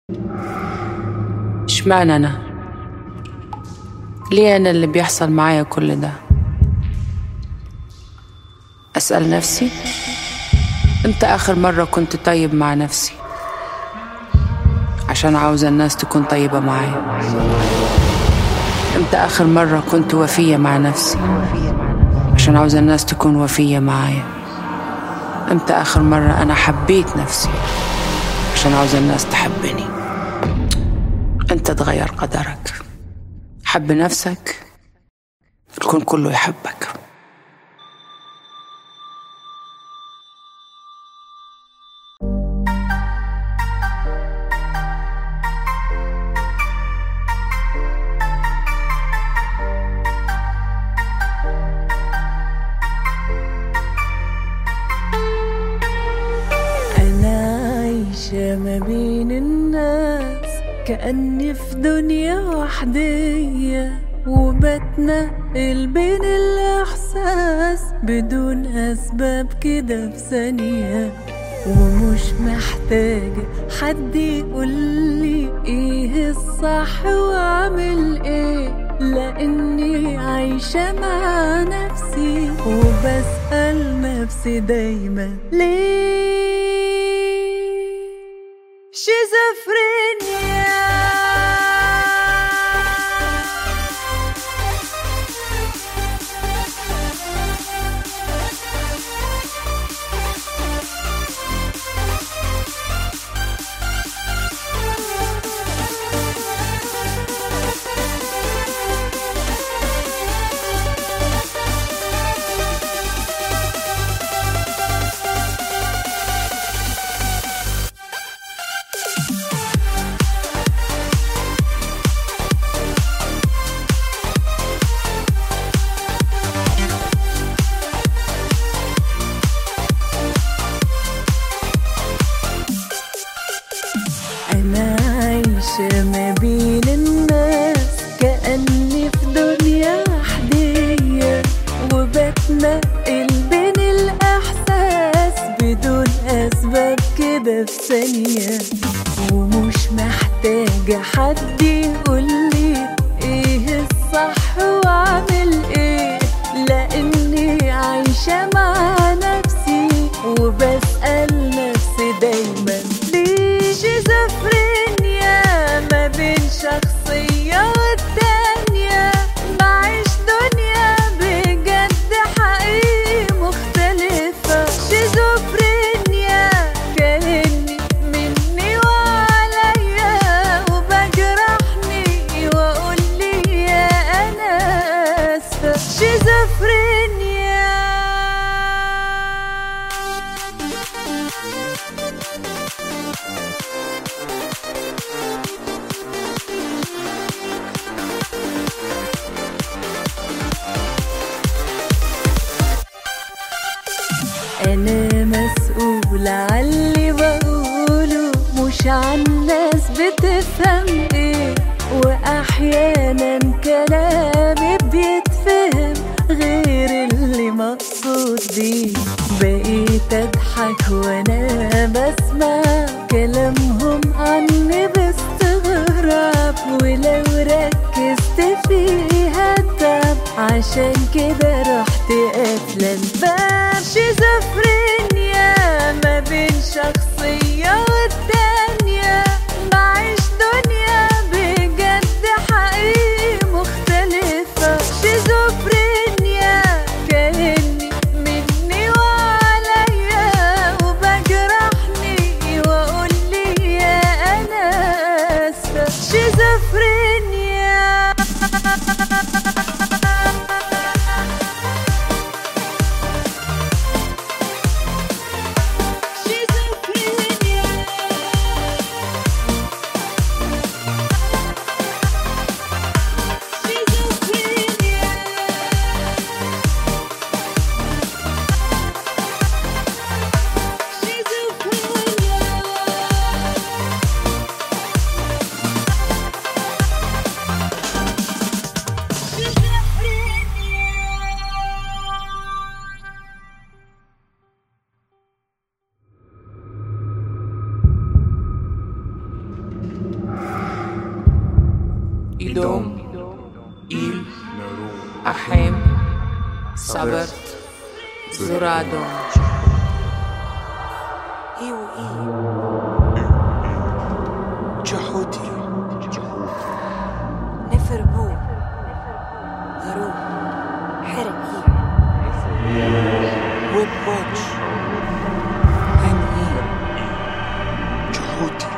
اشمعنى أنا؟ ليه أنا اللي بيحصل معايا كل ده؟ أسأل نفسي إمتى آخر مرة كنت طيب مع نفسي؟ عشان عاوزة الناس تكون طيبة معايا إمتى آخر مرة كنت وفية مع نفسي؟ عشان عاوزة الناس تكون وفية معايا إمتى آخر مرة أنا حبيت نفسي؟ عشان عاوزة الناس تحبني أنت تغير قدرك حب نفسك الكون كله يحبك أنا عايشة ما بين الناس كأني في دنيا وحدية وبتنقل بين الإحساس بدون أسباب كده في ثانية ومش محتاجة حد يقولي ايه الصح واعمل ايه لاني عايشة مع نفسي وبسأل نفسي دايما ليه شيزوفرينيا أنا عايشة ما بين الناس كأني في دنيا وحدية وبتنقل بين الإحساس بدون أسباب كده في ثانية ومش محتاجة حد يقولي إيه الصح وأعمل إيه لأني عايشة مع نفسي وبسأل نفسي دايما ليه شيزوفرينيا ما بين شخصية والتانية بعيش دنيا بجد حقيقي مختلفة شيزوفرينيا كأني مني وعليا وبجرحني وأقول لي يا أنا آسفة شيزوفرينيا أنا مسؤولة عاللي بقوله مش عن ناس بتفهم إيه وأحيانا كلامي بيتفهم غير اللي مقصود بيه بقيت أضحك وأنا بسمع كلامهم عني باستغراب ولو ركزت فيها التعب عشان كده رحت قافلة الباب شيزوفرينيا ما بين شخصية والتانية بعيش دنيا بجد حقيقي مختلفة شيزوفرينيا كأني مني وعليا وبجرحني وأقول لي يا أنا آسفة شيزوفرينيا إدوم إيل أحيم صبرت زرادو إيو إي جحودي نفر بو هرو حرق هي ويب واتش هن إي جحودي